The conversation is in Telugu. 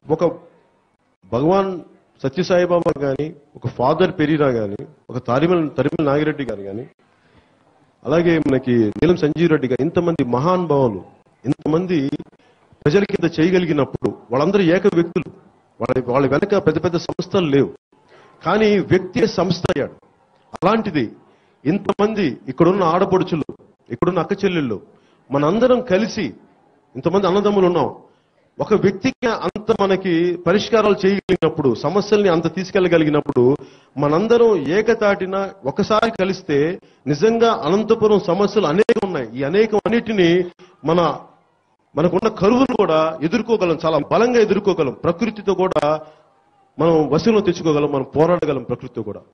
ఒక భగవాన్ సత్యసాయిబాబా కానీ ఒక ఫాదర్ పెరీరా కానీ ఒక తరిమల తరిమల నాగిరెడ్డి గారు కానీ అలాగే మనకి నీలం సంజీవ్ రెడ్డి గారు ఇంతమంది మహానుభావులు ఇంతమంది ప్రజలకి ఇంత చేయగలిగినప్పుడు వాళ్ళందరూ ఏక వ్యక్తులు వాళ్ళ వాళ్ళ వెనక పెద్ద పెద్ద సంస్థలు లేవు కానీ వ్యక్తి సంస్థ అయ్యాడు అలాంటిది ఇంతమంది ఇక్కడున్న ఆడపడుచులు ఇక్కడున్న అక్క చెల్లెళ్ళు మనందరం కలిసి ఇంతమంది అన్నదమ్ములు ఉన్నాం ఒక వ్యక్తికి అంత మనకి పరిష్కారాలు చేయగలిగినప్పుడు సమస్యల్ని అంత తీసుకెళ్లగలిగినప్పుడు మనందరం ఏకతాటిన ఒకసారి కలిస్తే నిజంగా అనంతపురం సమస్యలు అనేకం ఉన్నాయి ఈ అనేకం అన్నిటినీ మన మనకున్న కరువును కూడా ఎదుర్కోగలం చాలా బలంగా ఎదుర్కోగలం ప్రకృతితో కూడా మనం వశంలో తెచ్చుకోగలం మనం పోరాడగలం ప్రకృతితో కూడా